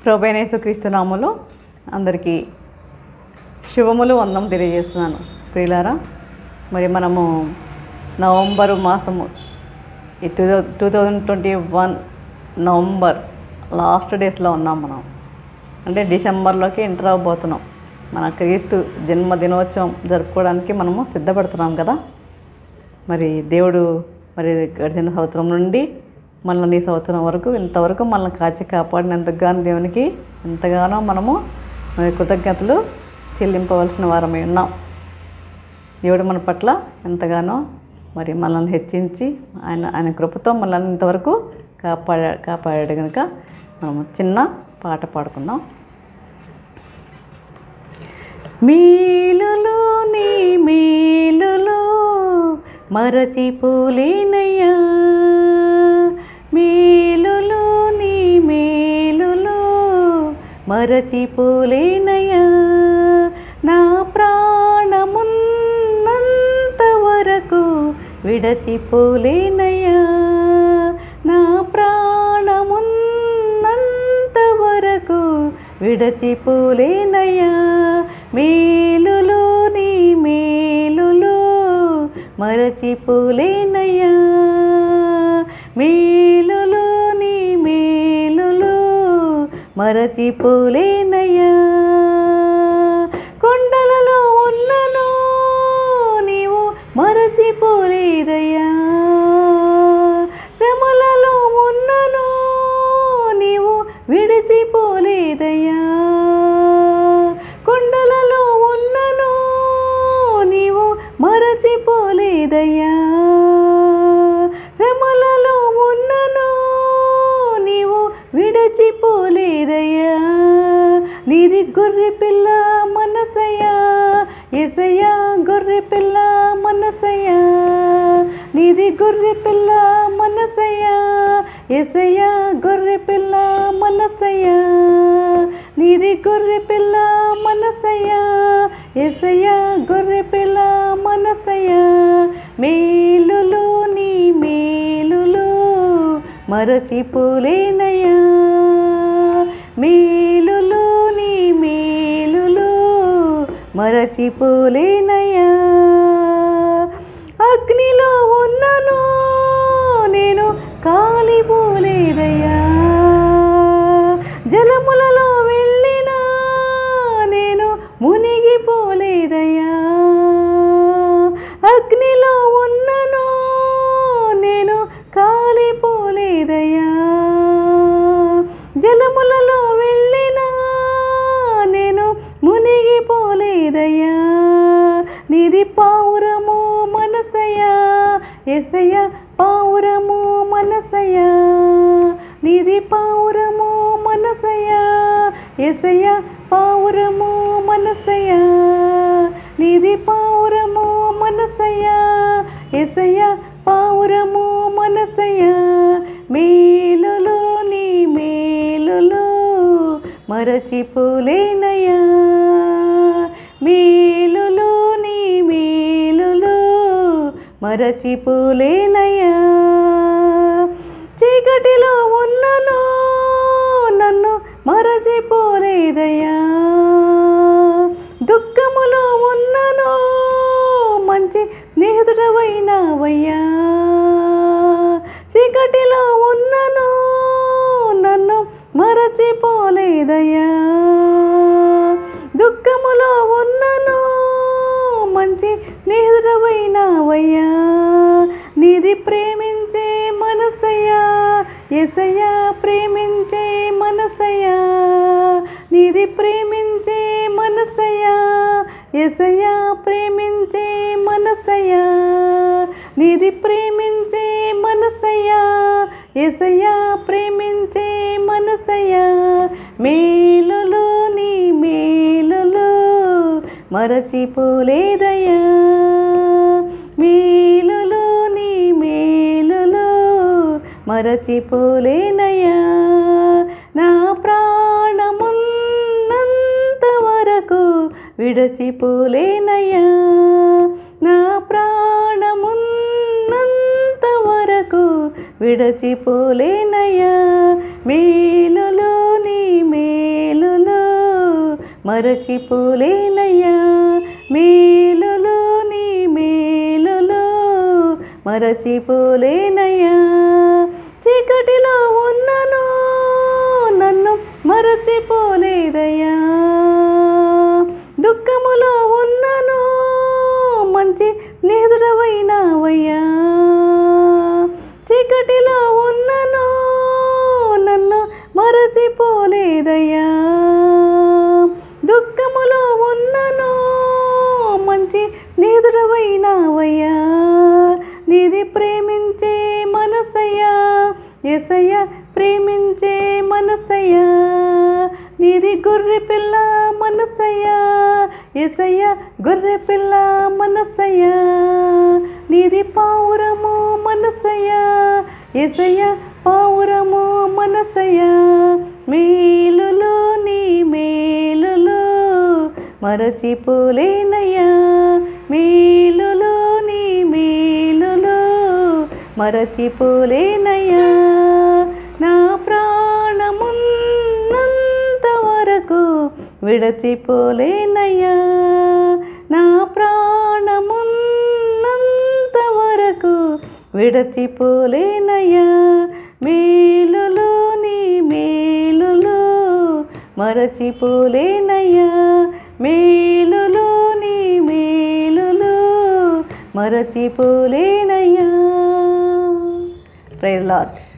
ప్రభైనేసు క్రీస్తు నామములో అందరికీ శుభములు వందం తెలియజేస్తున్నాను ప్రియులారా మరి మనము నవంబరు మాసము ఈ two two thousand twenty one November last డేస్లో ఉన్నాం మనం అంటే డిసెంబర్లోకి ఎంటర్ అవ్వబోతున్నాం మన క్రీస్తు జన్మ దినోత్సవం జరుపుకోవడానికి మనము సిద్ధపడుతున్నాం కదా మరి దేవుడు మరి గడిచిన సంవత్సరం నుండి మనల్ని ఈ సంవత్సరం వరకు ఇంతవరకు మనల్ని కాచి కాపాడినందుకు గాను దేవునికి ఎంతగానో మనము మరి కృతజ్ఞతలు చెల్లింపవలసిన వారమై ఉన్నాం దేవుడు మన పట్ల ఎంతగానో మరి మనల్ని హెచ్చించి ఆయన ఆయన కృపతో మనల్ని ఇంతవరకు కాపాడా కాపాడాడు కనుక మనము చిన్న పాట పాడుకుందాం మేలులో నీ మేలులో మరచిపోలేనయ్యా మేలులో నీ మేలులో మరచిపోలేనయ్యా నా ప్రాణమున్నంత వరకు విడచిపోలేనయ్యా నా ప్రాణమున్నంత వరకు విడచిపోలేనయ్యా మేలులో నీ మేలులో మరచిపోలేనయ్యా మేలులో నీ మేలులో మరచిపోలేనయ్యా కొండలలో ఉన్నను నీవు మరచిపోలేదయ్యా శ్రమలలో ఉన్నను నీవు విడిచిపోలేదయ్యా కొండలలో ఉన్నను నీవు మరచిపోలేదయ్యా శ్రమలలో ఉన్నను నీవు విడచిపోలేదయ్యా నీది గొర్రె పిల్ల మనసయ్యా ఎసయ్యా గొర్రె పిల్ల మనసయ్యా నీది గొర్రె పిల్ల మనసయ్యా ఎసయ్యా గొర్రె పిల్ల మనసయ్యా నీది గొర్రె పిల్ల మనసయ్యా ఎసయ్యా గొర్రె పిల్ల మనసయ్యా మేలులో నీ మేలులో మరచిపోలేనయ్యా మేలులో నీ మేలులో మరచిపోలేనయ్యా అగ్నిలో ఉన్నను నేను కాలిపోలేదయ్యా జలములలో వెళ్ళినా నేను మునిగిపోలేదయ్యా అగ్నిలో ఉన్నను నేను కాలిపోలేదయ్యా జలములలో వెళ్ళినా నేను మునిగిపోలేదయ్యా నీది పావురము మనసయ్యా ఎసయ్య పావురము మనసయ్యా నీది పావురము మనసయ్యా ఎసయ్య పావురము మనసయ్యా నీది పావురము మనసయ్యా ఎసయ్య పావురము మనసయ్యా మేలులో నీ మేలులో మరచిపోలేనయ్యా మేలులో నీ మేలులో మరచిపోలేనయ్యా చీకటిలో ఉన్నను నన్ను మరచిపోలేదయ్యా దుఃఖములో ఉన్నను మంచి స్నేహితుడవైనావయ్యా చీకటిలో ఉన్నను నన్ను మరచిపోలేదయ్యా దుఃఖములో ఉన్నను మంచి స్నేహితుడవైనావయ్యా నీది ప్రేమించే మనసయ్యా ఎసయ్యా ప్రేమించే మనసయ్యా నీది ప్రేమించే మనసయ్యా ఎసయ్యా ప్రేమించే మనసయ్యా నీది ప్రేమించే మనసయ్యా ఎసయ్యా ప్రేమించే మనసయ్యా మేలులో నీ మేలులో మరచిపోలేదయ్యా మేలులో నీ మేలులో మరచిపోలేనయ్యా నా ప్రాణమున్నంత వరకు విడచిపోలేనయ్యా నా ప్రాణమున్నంత వరకు విడచిపోలేనయ్యా మేలులో నీ మే మరచిపోలేనయ్యా మేలులో నీ మేలులో మరచిపోలేనయ్యా చీకటిలో ఉన్నను నన్ను మరచిపోలేదయ్యా దుఃఖములో ఉన్నను మంచి నేదురవైనావయ్యా చీకటిలో ఉన్నను నన్ను మరచిపోలేదయ్యా దుఃఖములో ఉన్నను మంచి నేదురవైనావయ్యా నీది ప్రేమించే మనసయ్యా ఎసయ్య ప్రేమించే మనసయ్యా నీది గొర్రె పిల్ల మనసయ్యా ఎసయ్య గొర్రె పిల్ల మనసయ్యా నీది పావురము మనసయ్యా ఎసయ్య పావురము మనసయ్యా మేలులో నీ మేలులో మరచిపోలేనయ్యా మేలులో నీ మేలులో మరచిపోలేనయ్యా నా ప్రాణమున్నంత వరకు విడచిపోలేనయ్యా నా ప్రాణమున్నంత వరకు విడచిపోలేనయ్యా మేలులో నీ మేలులో మరచిపోలేనయ్యా మేలులో నీ మేలులో మరచిపోలేనయ్యా ప్రైజ్ లాట్